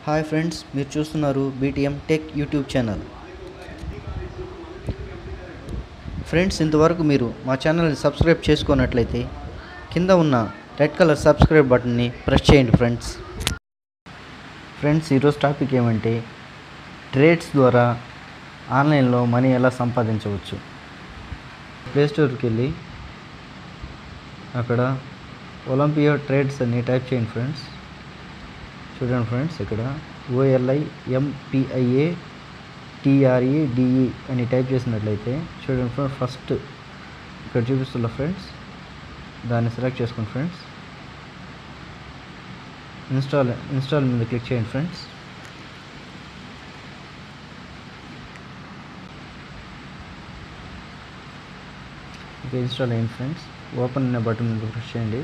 hi friends మీరు చూస్తున్నారు BTM tech YouTube channel friends ఇంతవరకు మీరు మా ఛానల్ని సబ్స్క్రైబ్ చేసుకున్నట్లయితే కింద ఉన్న రెడ్ కలర్ సబ్స్క్రైబ్ బటన్ని ప్రెస్ చేయండి ఫ్రెండ్స్ ఫ్రెండ్స్ ఈరోజు టాపిక్ ఏమంటే ట్రేడ్స్ ద్వారా ఆన్లైన్లో మనీ ఎలా సంపాదించవచ్చు ప్లే స్టోర్కి వెళ్ళి అక్కడ ఒలింపియా ట్రేడ్స్ అని టైప్ చేయండి ఫ్రెండ్స్ చూడండి ఫ్రెండ్స్ ఇక్కడ ఓఎల్ఐ ఎంపిఐఏ టిఆర్ఈ డిఈ అని టైప్ చేసినట్లయితే చూడండి ఫ్రెండ్స్ ఫస్ట్ ఇక్కడ చూపిస్తున్న ఫ్రెండ్స్ దాన్ని సెలెక్ట్ చేసుకోండి ఫ్రెండ్స్ ఇన్స్టాల్ ఇన్స్టాల్ మీద క్లిక్ చేయండి ఫ్రెండ్స్ ఓకే ఇన్స్టాల్ అయ్యింది ఫ్రెండ్స్ ఓపెన్ అనే బటన్ మీద ప్రెస్ చేయండి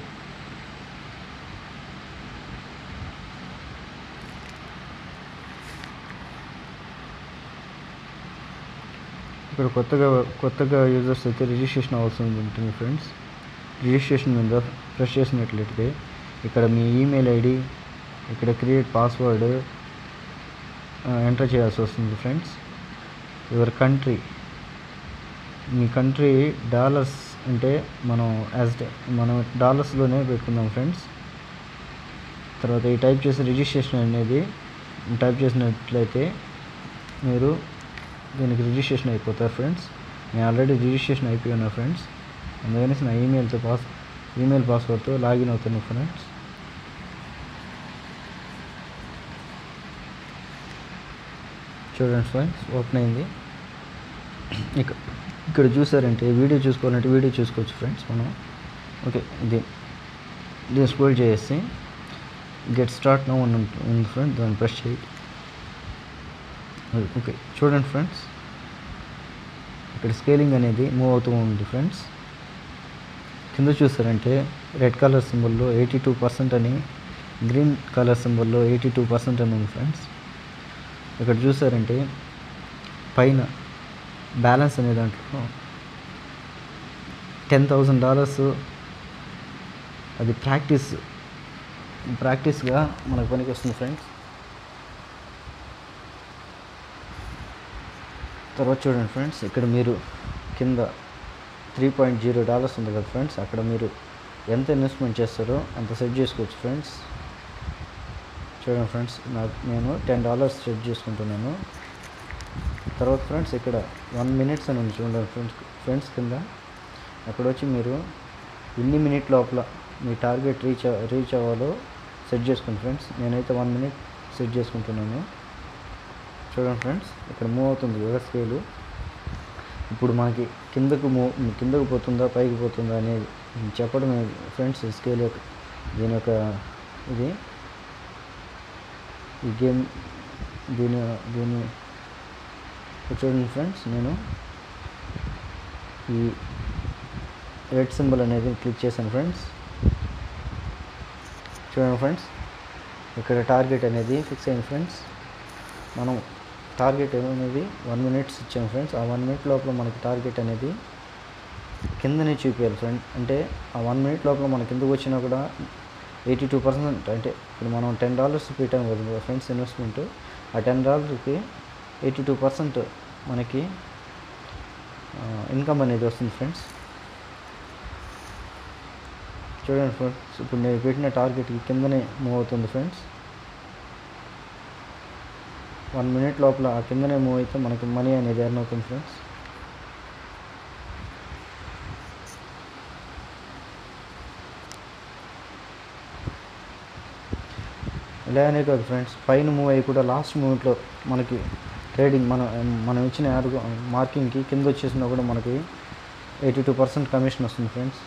ఇక్కడ కొత్తగా కొత్తగా యూజర్స్ అయితే రిజిస్ట్రేషన్ అవసరం ఉంటుంది ఫ్రెండ్స్ రిజిస్ట్రేషన్ మీద ప్రెస్ చేసినట్లయితే ఇక్కడ మీ ఈమెయిల్ ఐడి ఇక్కడ క్రియేట్ పాస్వర్డ్ ఎంటర్ చేయాల్సి వస్తుంది ఫ్రెండ్స్ యువర్ కంట్రీ మీ కంట్రీ డాలర్స్ అంటే మనం యాజ్ మనం డాలర్స్లోనే పెట్టుకుందాం ఫ్రెండ్స్ తర్వాత ఈ టైప్ చేసి రిజిస్ట్రేషన్ అనేది టైప్ చేసినట్లయితే మీరు దీనికి రిజిస్ట్రేషన్ అయిపోతారు ఫ్రెండ్స్ నేను ఆల్రెడీ రిజిస్ట్రేషన్ అయిపోయి ఉన్నా ఫ్రెండ్స్ అందుకని నా ఈమెయిల్తో పాస్ ఈమెయిల్ పాస్వర్డ్తో లాగిన్ అవుతాను ఫ్రెండ్స్ చూడండి ఫ్రెండ్స్ ఓపెన్ అయింది ఇక ఇక్కడ చూసారంటే వీడియో చూసుకోవాలంటే వీడియో చూసుకోవచ్చు ఫ్రెండ్స్ మనం ఓకే ఇది దీన్ని స్క్రోల్ చేసి గెట్ స్టార్ట్ నో అని ఉంది ఫ్రెండ్ దాన్ని ప్రెస్ చేయి ఓకే చూడండి ఫ్రెండ్స్ ఇక్కడ స్కేలింగ్ అనేది మూవ్ అవుతూ ఉంది ఫ్రెండ్స్ కింద చూసారంటే రెడ్ కలర్ సింబల్లో ఎయిటీ టూ పర్సెంట్ అని గ్రీన్ కలర్ సింబల్లో ఎయిటీ టూ పర్సెంట్ అని ఉంది ఫ్రెండ్స్ ఇక్కడ చూసారంటే పైన బ్యాలెన్స్ అనే దాంట్లో టెన్ థౌజండ్ డాలర్స్ అది ప్రాక్టీస్ ప్రాక్టీస్గా మనకు పనికి వస్తుంది ఫ్రెండ్స్ తర్వాత చూడండి ఫ్రెండ్స్ ఇక్కడ మీరు కింద త్రీ పాయింట్ జీరో డాలర్స్ ఉంది కదా ఫ్రెండ్స్ అక్కడ మీరు ఎంత ఇన్వెస్ట్మెంట్ చేస్తారో అంత సెట్ చేసుకోవచ్చు ఫ్రెండ్స్ చూడండి ఫ్రెండ్స్ నాకు నేను టెన్ డాలర్స్ సెట్ చేసుకుంటున్నాను తర్వాత ఫ్రెండ్స్ ఇక్కడ వన్ మినిట్స్ అని ఉంది చూడండి ఫ్రెండ్స్ ఫ్రెండ్స్ కింద అక్కడ వచ్చి మీరు ఎన్ని మినిట్ లోపల మీ టార్గెట్ రీచ్ రీచ్ అవ్వాలో సెట్ చేసుకోండి ఫ్రెండ్స్ నేనైతే వన్ మినిట్ సెట్ చేసుకుంటున్నాను చూడండి ఫ్రెండ్స్ ఇక్కడ మూవ్ అవుతుంది కదా స్కేలు ఇప్పుడు మనకి కిందకు మూవ్ కిందకు పోతుందా పైకి పోతుందా అనేది చెప్పడం ఫ్రెండ్స్ స్కేల్ యొక్క దీని యొక్క ఇది ఈ గేమ్ దీని దీని చూడండి ఫ్రెండ్స్ నేను ఈ రెడ్ సింబల్ అనేది క్లిక్ చేశాను ఫ్రెండ్స్ చూడండి ఫ్రెండ్స్ ఇక్కడ టార్గెట్ అనేది ఫిక్స్ అయింది ఫ్రెండ్స్ మనం టార్గెట్ అనేది వన్ మినిట్స్ ఇచ్చాము ఫ్రెండ్స్ ఆ వన్ మినిట్ లోపల మనకి టార్గెట్ అనేది కిందనే చూపించాలి ఫ్రెండ్ అంటే ఆ వన్ మినిట్ లోపల మన కిందకు వచ్చినా కూడా ఎయిటీ టూ పర్సెంట్ అంటే ఇప్పుడు మనం టెన్ డాలర్స్ పెట్టాం కదా ఫ్రెండ్స్ ఇన్వెస్ట్మెంట్ ఆ టెన్ డాలర్కి ఎయిటీ టూ పర్సెంట్ మనకి ఇన్కమ్ అనేది వస్తుంది ఫ్రెండ్స్ చూడండి ఫ్రెండ్స్ ఇప్పుడు నేను పెట్టిన టార్గెట్కి కిందనే మూవ్ అవుతుంది ఫ్రెండ్స్ వన్ మినిట్ లోపల ఆ కిందనే మూవ్ అయితే మనకి మనీ అనేది ఎర్న్ అవుతుంది ఫ్రెండ్స్ ఇలానే కాదు ఫ్రెండ్స్ పైన మూవ్ అయ్యి కూడా లాస్ట్ మూమెంట్లో మనకి ట్రేడింగ్ మన మనం ఇచ్చిన యాడ్ మార్కింగ్కి కింద వచ్చేసినా కూడా మనకి ఎయిటీ టూ పర్సెంట్ కమిషన్ వస్తుంది ఫ్రెండ్స్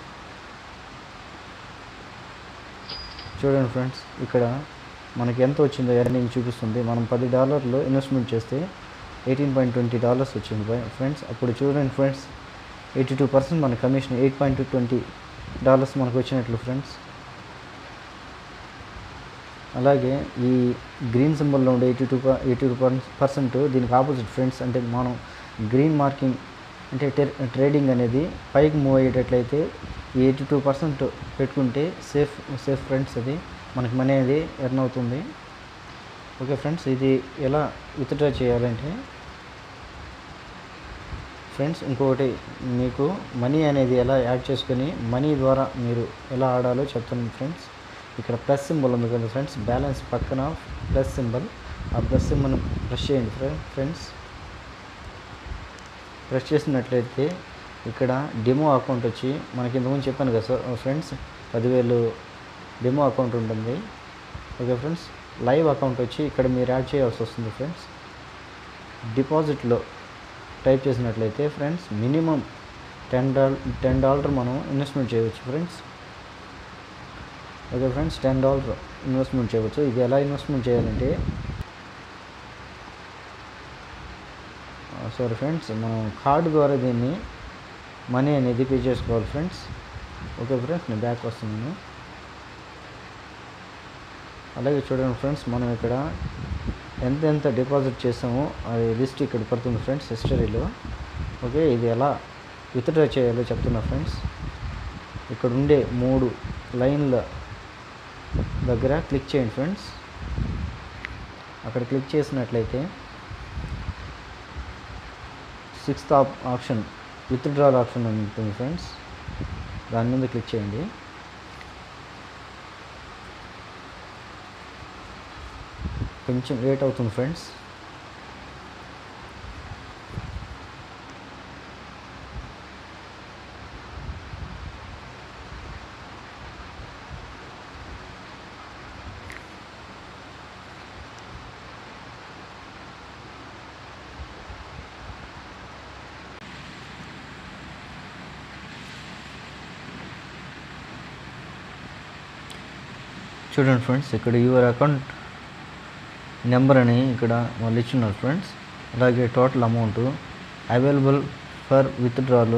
చూడండి ఫ్రెండ్స్ ఇక్కడ మనకి ఎంత వచ్చిందో ఎర్నింగ్ చూపిస్తుంది మనం పది డాలర్లు ఇన్వెస్ట్మెంట్ చేస్తే ఎయిటీన్ పాయింట్ ట్వంటీ డాలర్స్ వచ్చింది ఫ్రెండ్స్ అప్పుడు చూడండి ఫ్రెండ్స్ ఎయిటీ టూ పర్సెంట్ మన commission eight point twenty dollars మనకు వచ్చినట్లు ఫ్రెండ్స్ అలాగే ఈ గ్రీన్ సింబల్లో ఉండే eighty two eighty two percent దీనికి ఆపోజిట్ ఫ్రెండ్స్ అంటే మనం గ్రీన్ మార్కింగ్ అంటే ట్రేడింగ్ అనేది పైకి మూవ్ అయ్యేటట్లయితే ఈ ఎయిటీ టూ పర్సెంట్ పెట్టుకుంటే సేఫ్ సేఫ్ ఫ్రెండ్స్ అది మనకి మనీ అనేది ఎర్న్ అవుతుంది ఓకే ఫ్రెండ్స్ ఇది ఎలా విత్డ్రా చేయాలంటే ఫ్రెండ్స్ ఇంకొకటి మీకు మనీ అనేది ఎలా యాడ్ చేసుకొని మనీ ద్వారా మీరు ఎలా ఆడాలో చెప్తాను ఫ్రెండ్స్ ఇక్కడ ప్లస్ సింబల్ ఉంది కదా ఫ్రెండ్స్ బ్యాలెన్స్ పక్కన ప్లస్ సింబల్ ఆ ప్లస్ సింబల్ ప్రెస్ చేయండి ఫ్రెండ్ ఫ్రెండ్స్ ప్రెస్ చేసినట్లయితే ఇక్కడ డెమో అకౌంట్ వచ్చి మనకి ఇంతకుముందు చెప్పాను కదా సార్ ఫ్రెండ్స్ పదివేలు డెమో అకౌంట్ ఉంటుంది ఓకే ఫ్రెండ్స్ లైవ్ అకౌంట్ వచ్చి ఇక్కడ మీరు యాడ్ చేయాల్సి వస్తుంది ఫ్రెండ్స్ డిపాజిట్లో టైప్ చేసినట్లయితే friends minimum ten dollar ten dollar మనం ఇన్వెస్ట్మెంట్ చేయవచ్చు friends okay friends ten dollar investment చేయవచ్చు ఇది ఎలా ఇన్వెస్ట్మెంట్ చేయాలంటే సారీ ఫ్రెండ్స్ మనం కార్డు ద్వారా దీన్ని మనీ అనేది పే చేసుకోవాలి ఫ్రెండ్స్ ఓకే ఫ్రెండ్స్ నేను బ్యాక్ వస్తున్నాను అలాగే చూడండి ఫ్రెండ్స్ మనం ఇక్కడ ఎంత ఎంత డిపాజిట్ చేసామో అది లిస్ట్ ఇక్కడ పడుతుంది ఫ్రెండ్స్ హిస్టరీలో ఓకే ఇది ఎలా విత్డ్రా చేయాలో చెప్తున్నా ఫ్రెండ్స్ ఇక్కడ ఉండే మూడు లైన్ల దగ్గర క్లిక్ చేయండి ఫ్రెండ్స్ అక్కడ క్లిక్ చేసినట్లయితే sixth op option withdrawal option అని ఉంటుంది ఫ్రెండ్స్ దాని మీద క్లిక్ చేయండి కొంచెం లేట్ అవుతుంది ఫ్రెండ్స్ చూడండి ఫ్రెండ్స్ ఇక్కడ యువర్ అకౌంట్ నెంబర్ అని ఇక్కడ వాళ్ళు ఇచ్చున్నారు ఫ్రెండ్స్ అలాగే total amount available for withdrawal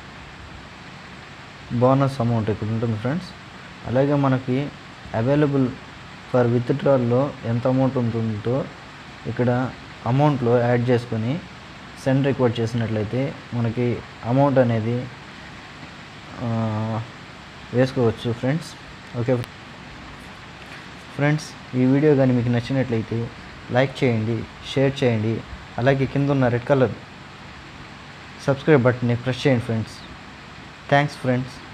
bonus amount ఇక్కడ ఉంటుంది ఫ్రెండ్స్ అలాగే మనకి అవైలబుల్ ఫర్ విత్డ్రాల్లో ఎంత అమౌంట్ ఉంటుందో ఇక్కడ అమౌంట్లో యాడ్ చేసుకొని సెండ్ రిక్వైర్ చేసినట్లయితే మనకి అమౌంట్ అనేది ఆ, వేసుకోవచ్చు ఫ్రెండ్స్ ఓకే ఫ్రెండ్స్ ఈ వీడియో కానీ మీకు నచ్చినట్లయితే లైక్ చేయండి షేర్ చేయండి అలాగే కింద ఉన్న రెడ్ కలర్ సబ్స్క్రైబ్ బటన్ని ప్రెస్ చేయండి ఫ్రెండ్స్ థ్యాంక్స్ ఫ్రెండ్స్